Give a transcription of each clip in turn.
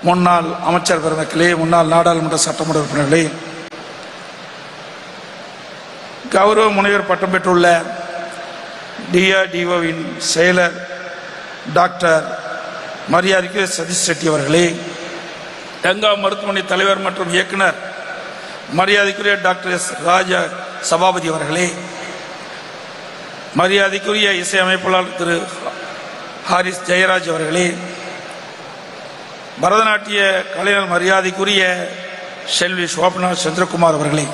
முன்னாள் அமைச்சர் பெருமக்களே முன்னாள் நாடாளுமன்ற சட்டமன்ற உறுப்பினர்களே கௌரவ முனைவர் பட்டம் பெற்றுள்ள டிஆர்டிஓவின் செயலர் டாக்டர் மரியாதைக்கு சதீஷ் செட்டி அவர்களே கங்கா மருத்துவமனை தலைவர் மற்றும் இயக்குனர் மரியாதைக்குரிய டாக்டர் எஸ் ராஜா சபாபதி அவர்களே மரியாதைக்குரிய இசையமைப்பாளர் திரு ஹாரிஸ் ஜெயராஜ் அவர்களே பரதநாட்டிய கலைஞர் மரியாதைக்குரிய செல்வி சோபனா சந்திரகுமார் அவர்களே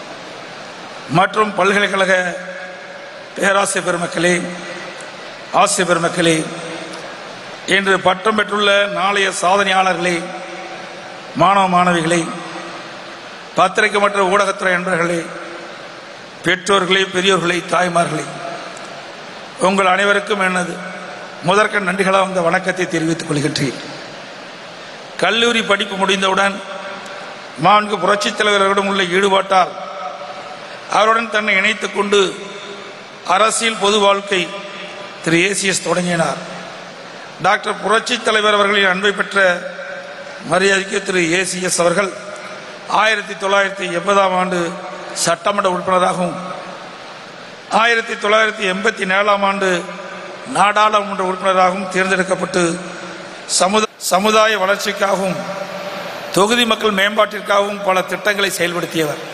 மற்றும் பல்கலைக்கழக பேராசிரியர் பெருமக்களே ஆசிரியர் பெருமக்களே இன்று பட்டம் பெற்றுள்ள நாளைய சாதனையாளர்களே மாணவ மாணவிகளே பத்திரிகை மற்றும் ஊடகத்துறை நண்பர்களே பெற்றோர்களே பெரியோர்களே தாய்மார்களே உங்கள் அனைவருக்கும் எனது முதற்க நன்றிகளாக இந்த வணக்கத்தை தெரிவித்துக் கொள்கின்றேன் கல்லூரி படிப்பு முடிந்தவுடன் மாண்பு புரட்சித் தலைவர்களிடம் உள்ள ஈடுபாட்டால் அவருடன் தன்னை இணைத்துக் கொண்டு அரசியல் பொது வாழ்க்கை திரு ஏசிஎஸ் தொடங்கினார் டாக்டர் புரட்சித் தலைவர் அவர்களின் அன்பை பெற்ற மரியாதைக்கு திரு ஏசிஎஸ் அவர்கள் ஆயிரத்தி தொள்ளாயிரத்தி எண்பதாம் ஆண்டு சட்டமன்ற உறுப்பினராகவும் ஆயிரத்தி தொள்ளாயிரத்தி எண்பத்தி ஏழாம் ஆண்டு நாடாளுமன்ற உறுப்பினராகவும் தேர்ந்தெடுக்கப்பட்டு சமுத சமுதாய வளர்ச்சிக்காகவும் தொகுதி மக்கள் மேம்பாட்டிற்காகவும் பல திட்டங்களை செயல்படுத்தியவர்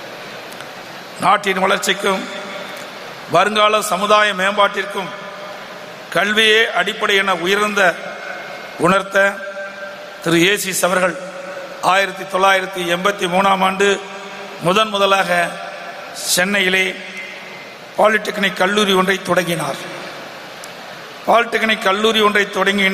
நாட்டின் வளர்ச்சிக்கும் வருங்கால சமுதாய மேம்பாட்டிற்கும் கல்வியே அடிப்படை என உயர்ந்த உணர்த்த திரு ஏசிஸ் அவர்கள் ஆயிரத்தி தொள்ளாயிரத்தி எண்பத்தி மூணாம் ஆண்டு முதன் முதலாக சென்னையிலே பாலிடெக்னிக் கல்லூரி ஒன்றை தொடங்கினார் பாலிடெக்னிக் கல்லூரி ஒன்றை தொடங்கி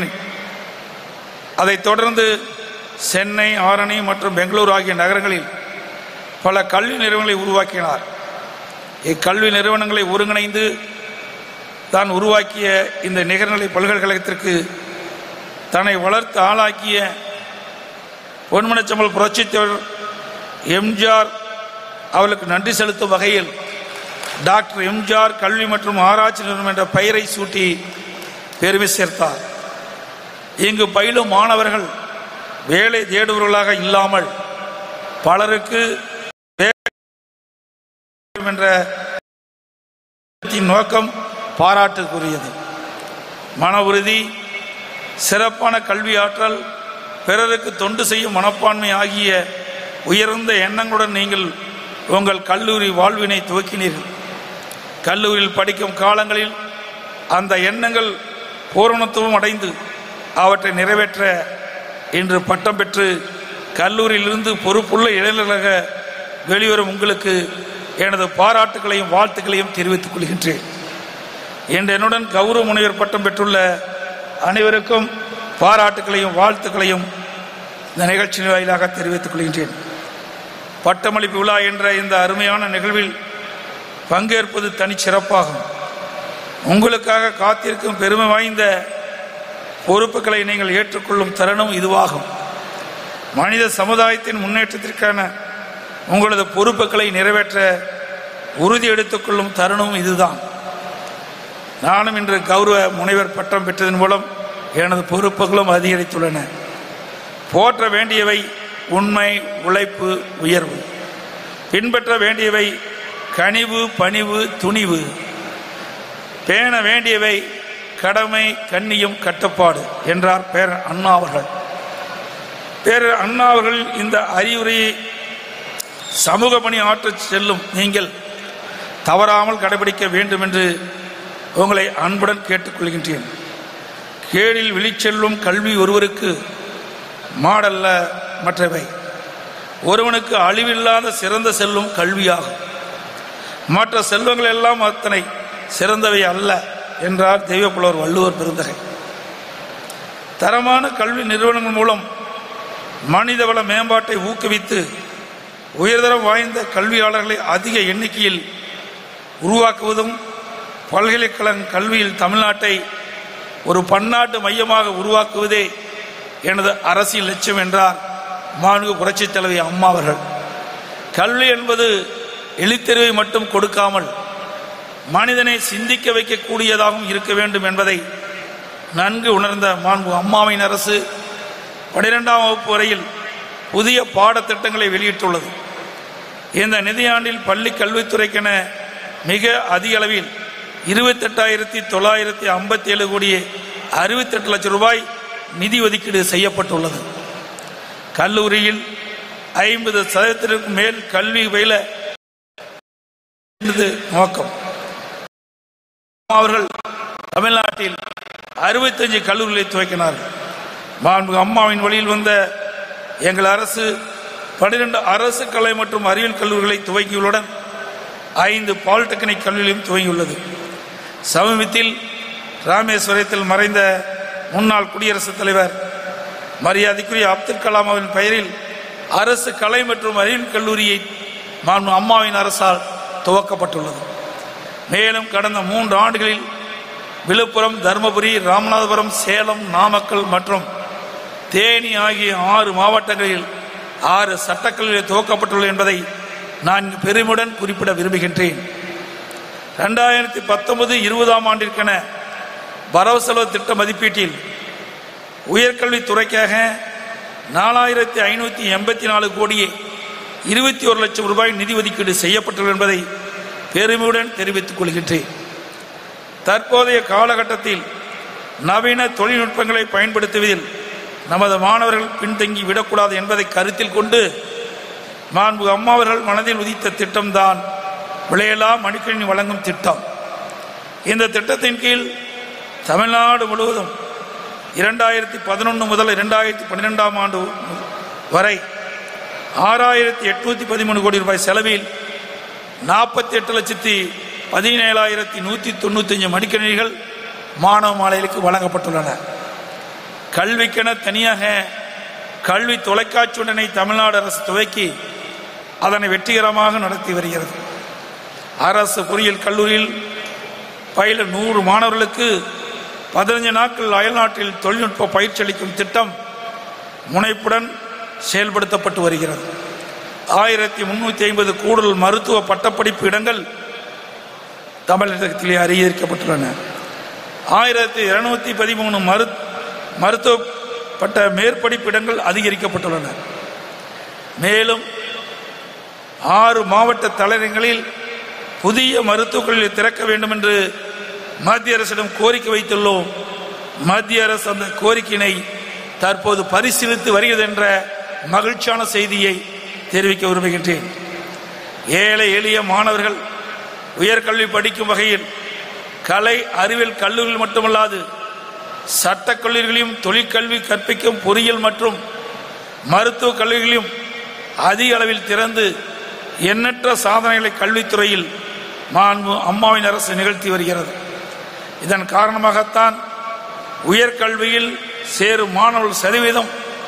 அதைத் தொடர்ந்து சென்னை ஆரணி மற்றும் பெங்களூரு ஆகிய நகரங்களில் பல கல்வி நிறுவனங்களை உருவாக்கினார் இக்கல்வி நிறுவனங்களை ஒருங்கிணைந்து தான் உருவாக்கிய இந்த நிகர்நிலை பல்கலைக்கழகத்திற்கு தன்னை வளர்த்து ஆளாக்கிய பொன்மனச்சம்பல் புரட்சித்தவர் எம்ஜிஆர் அவர்களுக்கு நன்றி செலுத்தும் வகையில் டாக்டர் எம்ஜிஆர் கல்வி மற்றும் ஆராய்ச்சி நிறுவனம் என்ற பெயரை சூட்டி பெருமை சேர்த்தார் இங்கு பயிலும் மாணவர்கள் வேலை தேடுபவர்களாக இல்லாமல் பலருக்கு வேலை என்ற நோக்கம் பாராட்டுக்குரியது மன உறுதி சிறப்பான கல்வி ஆற்றல் பிறருக்கு தொண்டு செய்யும் மனப்பான்மை ஆகிய உயர்ந்த எண்ணங்களுடன் நீங்கள் உங்கள் கல்லூரி வாழ்வினை துவக்கினீர்கள் கல்லூரியில் படிக்கும் காலங்களில் அந்த எண்ணங்கள் பூரணத்துவம் அடைந்து அவற்றை நிறைவேற்ற இன்று பட்டம் பெற்று கல்லூரியிலிருந்து பொறுப்புள்ள இளைஞர்களாக வெளிவரும் உங்களுக்கு எனது பாராட்டுகளையும் வாழ்த்துக்களையும் தெரிவித்துக் கொள்கின்றேன் இன்று என்னுடன் கௌரவ முனைவர் பட்டம் பெற்றுள்ள அனைவருக்கும் பாராட்டுகளையும் வாழ்த்துக்களையும் இந்த நிகழ்ச்சியின் வாயிலாக தெரிவித்துக் கொள்கின்றேன் பட்டமளிப்பு விழா என்ற இந்த அருமையான நிகழ்வில் பங்கேற்பது தனிச்சிறப்பாகும் உங்களுக்காக காத்திருக்கும் பெருமை வாய்ந்த பொறுப்புகளை நீங்கள் ஏற்றுக்கொள்ளும் தருணம் இதுவாகும் மனித சமுதாயத்தின் முன்னேற்றத்திற்கான உங்களது பொறுப்புகளை நிறைவேற்ற உறுதி எடுத்துக்கொள்ளும் தருணம் இதுதான் நானும் இன்று கௌரவ முனைவர் பட்டம் பெற்றதன் மூலம் எனது பொறுப்புகளும் அதிகரித்துள்ளன போற்ற வேண்டியவை உண்மை உழைப்பு உயர்வு பின்பற்ற வேண்டியவை கனிவு பணிவு துணிவு பேண வேண்டியவை கடமை கண்ணியம் கட்டுப்பாடு என்றார் பேரர் அண்ணா அவர்கள் பேரர் அண்ணா அவர்கள் இந்த அறிவுரையை சமூக பணி ஆற்றச் செல்லும் நீங்கள் தவறாமல் கடைபிடிக்க வேண்டும் என்று உங்களை அன்புடன் கேட்டுக்கொள்கின்றேன் கேடில் விழிச்செல்லும் கல்வி ஒருவருக்கு மாடல்ல மற்றவை ஒருவனுக்கு அழிவில்லாத சிறந்த செல்வம் கல்வியாகும் மற்ற செல்வங்கள் எல்லாம் அத்தனை சிறந்தவை அல்ல என்றார் தெய்வப்புலவர் வள்ளுவர் பெருந்தகை தரமான கல்வி நிறுவனங்கள் மூலம் மனிதவள மேம்பாட்டை ஊக்குவித்து உயர்தரம் வாய்ந்த கல்வியாளர்களை அதிக எண்ணிக்கையில் உருவாக்குவதும் பல்கலைக்கழக கல்வியில் தமிழ்நாட்டை ஒரு பன்னாட்டு மையமாக உருவாக்குவதே எனது அரசியல் லட்சியம் என்றார் மாண்பு புரட்சித் தலைவி அம்மா அவர்கள் கல்வி என்பது எழுத்தறிவை மட்டும் கொடுக்காமல் மனிதனை சிந்திக்க வைக்கக்கூடியதாகவும் இருக்க வேண்டும் என்பதை நன்கு உணர்ந்த மாண்பு அம்மாவின் அரசு பனிரெண்டாம் வகுப்பு வரையில் புதிய பாடத்திட்டங்களை வெளியிட்டுள்ளது இந்த நிதியாண்டில் பள்ளி கல்வித்துறைக்கென மிக அதிக அளவில் இருபத்தெட்டாயிரத்தி தொள்ளாயிரத்தி ஐம்பத்தி ஏழு கோடியே அறுபத்தெட்டு லட்சம் ரூபாய் நிதி ஒதுக்கீடு செய்யப்பட்டுள்ளது கல்லூரியில் ஐம்பது சதவீதத்திற்கும் மேல் கல்வி பயில என்பது நோக்கம் அவர்கள் தமிழ்நாட்டில் அறுபத்தஞ்சு கல்லூரிகளை துவக்கினார்கள் மாண்பு அம்மாவின் வழியில் வந்த எங்கள் அரசு பன்னிரண்டு அரசு கலை மற்றும் அறிவியல் கல்லூரிகளை துவங்கியுள்ளதுடன் ஐந்து பாலிடெக்னிக் கல்லூரியும் துவங்கியுள்ளது சமீபத்தில் ராமேஸ்வரத்தில் மறைந்த முன்னாள் குடியரசுத் தலைவர் மரியாதைக்குரிய அப்துல் கலாம் அவரின் பெயரில் அரசு கலை மற்றும் அறிவியல் கல்லூரியை மாண்பு அம்மாவின் அரசால் துவக்கப்பட்டுள்ளது மேலும் கடந்த மூன்று ஆண்டுகளில் விழுப்புரம் தருமபுரி ராமநாதபுரம் சேலம் நாமக்கல் மற்றும் தேனி ஆகிய ஆறு மாவட்டங்களில் ஆறு சட்டக்கல்லூரி துவக்கப்பட்டுள்ளது என்பதை நான் பெருமையுடன் குறிப்பிட விரும்புகின்றேன் ரெண்டாயிரத்தி பத்தொன்பது இருபதாம் ஆண்டிற்கென வரவு செலவு திட்ட மதிப்பீட்டில் உயர்கல்வித்துறைக்காக நாலாயிரத்தி ஐநூற்றி எண்பத்தி நாலு கோடியே இருபத்தி ஒரு லட்சம் ரூபாய் நிதி ஒதுக்கீடு செய்யப்பட்டுள்ளது என்பதை பெருமையுடன் தெரிவித்துக் கொள்கின்றேன் தற்போதைய காலகட்டத்தில் நவீன தொழில்நுட்பங்களை பயன்படுத்துவதில் நமது மாணவர்கள் பின்தங்கி விடக்கூடாது என்பதை கருத்தில் கொண்டு மாண்பு அம்மாவர்கள் மனதில் உதித்த திட்டம்தான் விளையலா மடிக்கணினி வழங்கும் திட்டம் இந்த திட்டத்தின் கீழ் தமிழ்நாடு முழுவதும் இரண்டாயிரத்தி பதினொன்று முதல் இரண்டாயிரத்தி பன்னிரெண்டாம் ஆண்டு வரை ஆறாயிரத்தி எட்நூத்தி பதிமூணு கோடி ரூபாய் செலவில் நாற்பத்தி எட்டு லட்சத்தி பதினேழாயிரத்தி நூற்றி தொண்ணூத்தஞ்சு மடிக்கணினிகள் மாணவ மாலைகளுக்கு வழங்கப்பட்டுள்ளன கல்விக்கென தனியாக கல்வி தொலைக்காட்சியுடனை தமிழ்நாடு அரசு துவக்கி அதனை வெற்றிகரமாக நடத்தி வருகிறது அரசு பொறியியல் கல்லூரியில் பயில நூறு மாணவர்களுக்கு பதினஞ்சு நாட்கள் அயல்நாட்டில் தொழில்நுட்ப பயிற்சி அளிக்கும் திட்டம் முனைப்புடன் செயல்படுத்தப்பட்டு வருகிறது ஆயிரத்தி முன்னூற்றி ஐம்பது கூடுதல் மருத்துவ பட்டப்படிப்பு இடங்கள் தமிழகத்திலே அங்கீகரிக்கப்பட்டுள்ளன ஆயிரத்தி இருநூத்தி பதிமூணு மரு மருத்துவ பட்ட மேற்படிப்பு இடங்கள் அதிகரிக்கப்பட்டுள்ளன மேலும் ஆறு மாவட்ட தலைநகரில் புதிய மருத்துவக் கல்லூரி திறக்க வேண்டும் என்று மத்திய அரசிடம் கோரிக்கை வைத்துள்ளோம் மத்திய அரசு அந்த கோரிக்கையினை தற்போது பரிசீலித்து வருகிறது என்ற மகிழ்ச்சியான செய்தியை தெரிவிக்க விரும்புகின்றேன் ஏழை எளிய மாணவர்கள் உயர்கல்வி படிக்கும் வகையில் கலை அறிவியல் கல்லூரிகள் மட்டுமல்லாது சட்டக் கல்லூரிகளையும் தொழிற்கல்வி கற்பிக்கும் பொறியியல் மற்றும் மருத்துவக் கல்லூரிகளையும் அதிக அளவில் திறந்து எண்ணற்ற சாதனைகளை கல்வித்துறையில் மாண்பு அம்மாவின் அரசு நிகழ்த்தி வருகிறது இதன் காரணமாகத்தான் உயர்கல்வியில் சேரும் மாணவர்கள் சதவீதம்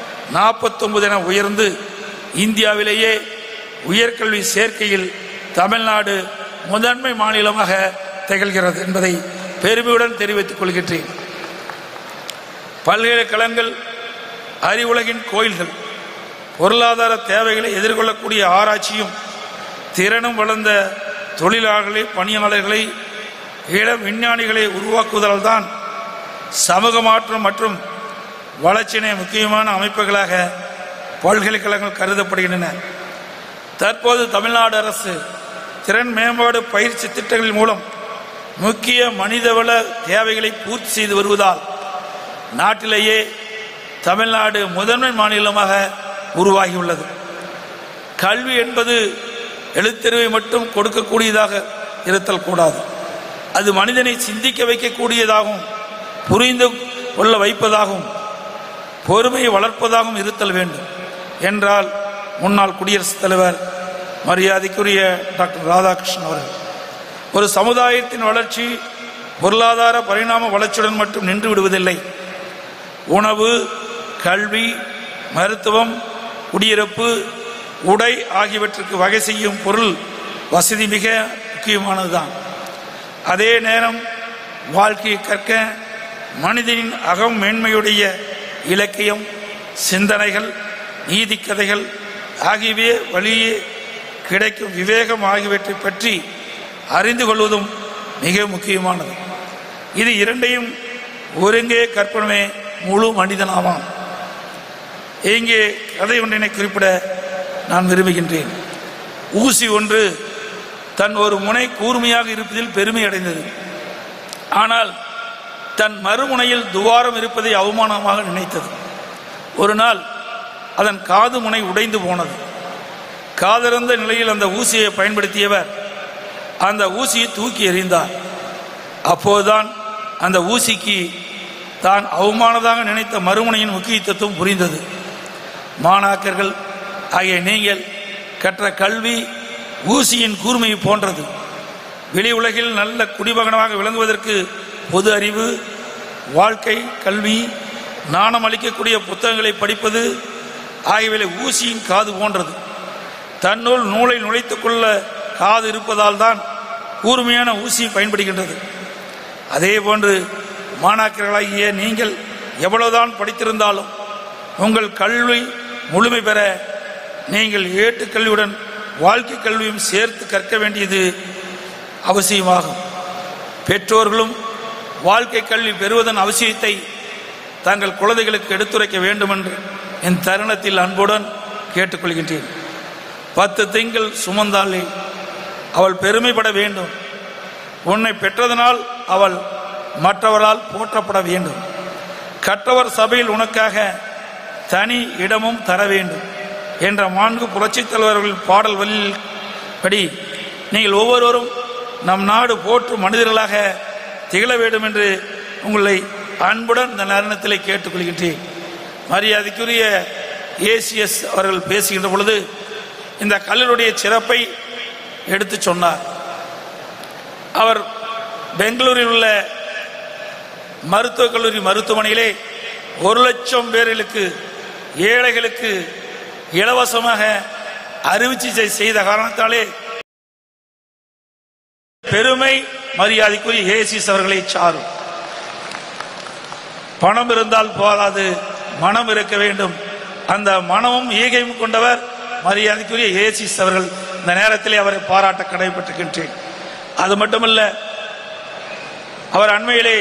49 என உயர்ந்து இந்தியாவிலேயே உயர்கல்வி சேர்க்கையில் தமிழ்நாடு முதன்மை மாநிலமாக திகழ்கிறது என்பதை பெருமையுடன் தெரிவித்துக் கொள்கின்றேன் பல்கலைக்கழகங்கள் அறிவுலகின் கோயில்கள் பொருளாதார தேவைகளை எதிர்கொள்ளக்கூடிய ஆராய்ச்சியும் திறனும் வளர்ந்த தொழிலாளர்களை பணியாளர்களை இளம் விஞ்ஞானிகளை உருவாக்குவதால் தான் சமூக மாற்றம் மற்றும் வளர்ச்சியினை முக்கியமான அமைப்புகளாக பல்கலைக்கழகங்கள் கருதப்படுகின்றன தற்போது தமிழ்நாடு அரசு திறன் மேம்பாடு பயிற்சி திட்டங்களின் மூலம் முக்கிய மனிதவள தேவைகளை பூர்த்தி செய்து வருவதால் நாட்டிலேயே தமிழ்நாடு முதன்மை மாநிலமாக உருவாகியுள்ளது கல்வி என்பது எழுத்தறிவை மட்டும் கொடுக்கக்கூடியதாக இருத்தல் கூடாது அது மனிதனை சிந்திக்க வைக்கக்கூடியதாகவும் புரிந்து கொள்ள வைப்பதாகவும் பொறுமையை வளர்ப்பதாகவும் இருத்தல் வேண்டும் என்றால் முன்னாள் குடியரசுத் தலைவர் மரியாதைக்குரிய டாக்டர் ராதாகிருஷ்ணன் அவர்கள் ஒரு சமுதாயத்தின் வளர்ச்சி பொருளாதார பரிணாம வளர்ச்சியுடன் மட்டும் நின்று விடுவதில்லை உணவு கல்வி மருத்துவம் குடியிருப்பு உடை ஆகியவற்றுக்கு வகை செய்யும் பொருள் வசதி மிக முக்கியமானதுதான் அதே நேரம் வாழ்க்கையை கற்க மனிதனின் அகம் மேன்மையுடைய இலக்கியம் சிந்தனைகள் நீதிக்கதைகள் ஆகியவை வழியே கிடைக்கும் விவேகம் ஆகியவற்றை பற்றி அறிந்து கொள்வதும் மிக முக்கியமானது இது இரண்டையும் ஒருங்கே கற்பனமே முழு மனிதனாவான் இங்கே கதை ஒன்றினை குறிப்பிட நான் விரும்புகின்றேன் ஊசி ஒன்று தன் ஒரு முனை கூர்மையாக இருப்பதில் பெருமை அடைந்தது ஆனால் தன் மறுமுனையில் துவாரம் இருப்பதை அவமானமாக நினைத்தது ஒரு நாள் அதன் காது முனை உடைந்து போனது காதிறந்த நிலையில் அந்த ஊசியை பயன்படுத்தியவர் அந்த ஊசியை தூக்கி எறிந்தார் அப்போதுதான் அந்த ஊசிக்கு தான் அவமானதாக நினைத்த மறுமுனையின் முக்கியத்துவம் புரிந்தது மாணாக்கர்கள் ஆகிய நீங்கள் கற்ற கல்வி ஊசியின் கூர்மை போன்றது வெளி உலகில் நல்ல குடிமகனமாக விளங்குவதற்கு பொது அறிவு வாழ்க்கை கல்வி நாணம் அளிக்கக்கூடிய புத்தகங்களை படிப்பது ஆகியவை ஊசியின் காது போன்றது தன்னுள் நூலை நுழைத்துக் கொள்ள காது இருப்பதால் தான் கூர்மையான ஊசி பயன்படுகின்றது அதே போன்று மாணாக்கர்களாகிய நீங்கள் எவ்வளவுதான் படித்திருந்தாலும் உங்கள் கல்வி முழுமை பெற நீங்கள் ஏட்டு கல்வியுடன் வாழ்க்கை கல்வியும் சேர்த்து கற்க வேண்டியது அவசியமாகும் பெற்றோர்களும் வாழ்க்கை கல்வி பெறுவதன் அவசியத்தை தங்கள் குழந்தைகளுக்கு எடுத்துரைக்க வேண்டும் என்று என் தருணத்தில் அன்புடன் கேட்டுக்கொள்கின்றேன் பத்து திங்கள் சுமந்தாலே அவள் பெருமைப்பட வேண்டும் உன்னை பெற்றதனால் அவள் மற்றவரால் போற்றப்பட வேண்டும் கற்றவர் சபையில் உனக்காக தனி இடமும் தர வேண்டும் என்ற நான்கு புரட்சித் தலைவர்களின் பாடல் வழியில் படி நீங்கள் ஒவ்வொருவரும் நம் நாடு போற்றும் மனிதர்களாக திகழ வேண்டும் என்று உங்களை அன்புடன் இந்த நரணத்திலே கேட்டுக்கொள்கின்றேன் மரியாதைக்குரிய ஏசிஎஸ் அவர்கள் பேசுகின்ற பொழுது இந்த கல்லூரிய சிறப்பை எடுத்து சொன்னார் அவர் பெங்களூரில் உள்ள மருத்துவக் கல்லூரி மருத்துவமனையிலே ஒரு லட்சம் பேர்களுக்கு ஏழைகளுக்கு இலவசமாக அறுவை சிகிச்சை செய்த காரணத்தாலே பெருமை மரியாதைக்குரிய ஏசிஸ் அவர்களை சாரும் பணம் இருந்தால் போதாது மனம் இருக்க வேண்டும் அந்த மனமும் ஈகையும் கொண்டவர் மரியாதைக்குரிய ஏசிஸ் அவர்கள் இந்த நேரத்திலே அவரை பாராட்ட கடைபெற்றிருக்கின்றேன் அது மட்டுமல்ல அவர் அண்மையிலே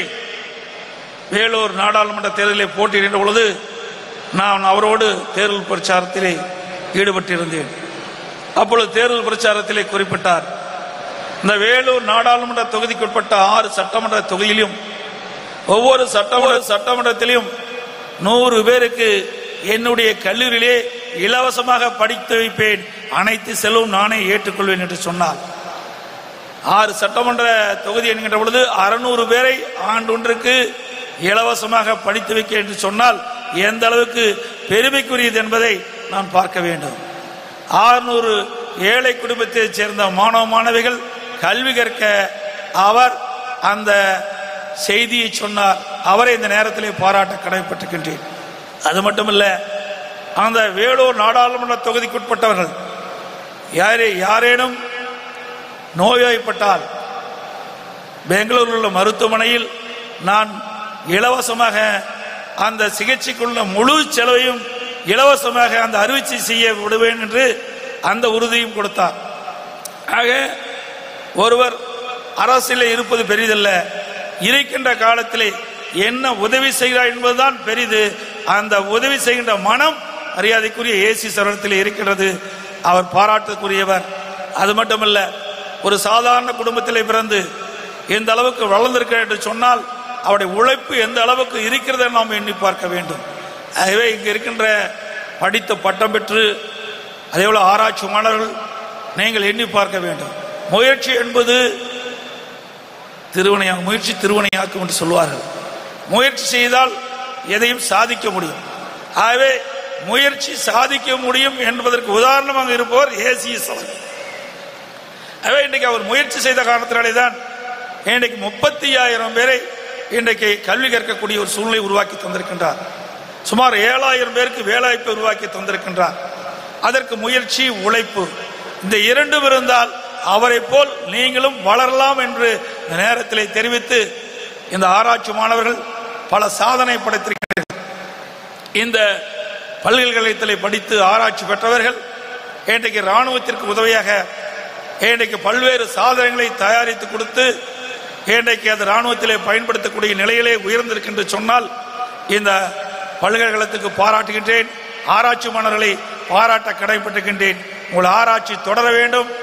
வேலூர் நாடாளுமன்ற தேர்தலிலே போட்டியிடுகின்ற பொழுது நான் அவரோடு தேர்தல் பிரச்சாரத்திலே ஈடுபட்டிருந்தேன் அப்பொழுது தேர்தல் பிரச்சாரத்திலே குறிப்பிட்டார் இந்த வேலூர் நாடாளுமன்ற தொகுதிக்குட்பட்ட ஆறு சட்டமன்ற தொகுதியிலும் ஒவ்வொரு சட்டமன்ற சட்டமன்றத்திலும் நூறு பேருக்கு என்னுடைய கல்லூரியிலே இலவசமாக படித்து வைப்பேன் அனைத்து செலவும் நானே ஏற்றுக்கொள்வேன் என்று சொன்னார் ஆறு சட்டமன்ற தொகுதி என்கின்ற பொழுது அறுநூறு பேரை ஆண்டொன்றுக்கு இலவசமாக படித்து வைக்க என்று சொன்னால் எந்த அளவுக்கு பெருமைக்குரியது என்பதை நான் பார்க்க வேண்டும் ஆறுநூறு ஏழை குடும்பத்தைச் சேர்ந்த மாணவ மாணவிகள் கல்வி கற்க அவர் அந்த செய்தியை சொன்னார் அவரை இந்த நேரத்திலே பாராட்ட கடமைப்பட்டிருக்கின்றேன் அது மட்டுமல்ல அந்த வேலூர் நாடாளுமன்ற தொகுதிக்குட்பட்டவர்கள் யாரே யாரேனும் நோய்வாய்ப்பட்டால் பெங்களூரில் உள்ள மருத்துவமனையில் நான் இலவசமாக அந்த சிகிச்சைக்குள்ள முழு செலவையும் இலவசமாக அந்த அறுவை செய்ய விடுவேன் என்று அந்த உறுதியும் கொடுத்தார் ஆக ஒருவர் அரசில் இருப்பது பெரிதல்ல இருக்கின்ற காலத்திலே என்ன உதவி செய்கிறார் என்பதுதான் பெரிது அந்த உதவி செய்கின்ற மனம் மரியாதைக்குரிய ஏசி சரணத்தில் இருக்கிறது அவர் பாராட்டுக்குரியவர் அது மட்டுமல்ல ஒரு சாதாரண குடும்பத்திலே பிறந்து எந்த அளவுக்கு வளர்ந்திருக்கிறார் என்று சொன்னால் அவருடைய உழைப்பு எந்த அளவுக்கு இருக்கிறது என்று நாம் எண்ணி பார்க்க வேண்டும் ஆகவே இங்கு இருக்கின்ற படித்த பட்டம் பெற்று அதேபோல ஆராய்ச்சி மாணவர்கள் நீங்கள் எண்ணி பார்க்க வேண்டும் முயற்சி என்பது திருவனையா முயற்சி திருவனையாக்கும் என்று சொல்வார்கள் முயற்சி செய்தால் எதையும் சாதிக்க முடியும் ஆகவே முயற்சி சாதிக்க முடியும் என்பதற்கு உதாரணமாக இருப்பவர் ஏசிஎஸ் அவர்கள் ஆகவே இன்றைக்கு அவர் முயற்சி செய்த காரணத்தினாலே தான் இன்றைக்கு முப்பத்தி ஆயிரம் பேரை இன்றைக்கு கல்வி கற்கக்கூடிய ஒரு சூழ்நிலை உருவாக்கி தந்திருக்கின்றார் சுமார் ஏழாயிரம் பேருக்கு வேலைவாய்ப்பை உருவாக்கி தந்திருக்கின்றார் அதற்கு முயற்சி உழைப்பு இந்த இரண்டும் இருந்தால் அவரை போல் நீங்களும் வளரலாம் என்று இந்த நேரத்திலே தெரிவித்து இந்த ஆராய்ச்சி மாணவர்கள் பல சாதனை படைத்திருக்கிறார்கள் இந்த பல்கலைக்கழகத்திலே படித்து ஆராய்ச்சி பெற்றவர்கள் இன்றைக்கு இராணுவத்திற்கு உதவியாக இன்றைக்கு பல்வேறு சாதனங்களை தயாரித்து கொடுத்து இன்றைக்கு அது இராணுவத்திலே பயன்படுத்தக்கூடிய நிலையிலே உயர்ந்திருக்கின்ற சொன்னால் இந்த பல்கலைக்கழகத்துக்கு பாராட்டுகின்றேன் ஆராய்ச்சி மாணவர்களை பாராட்ட கடைப்பட்டுகின்றேன் உங்கள் ஆராய்ச்சி தொடர வேண்டும்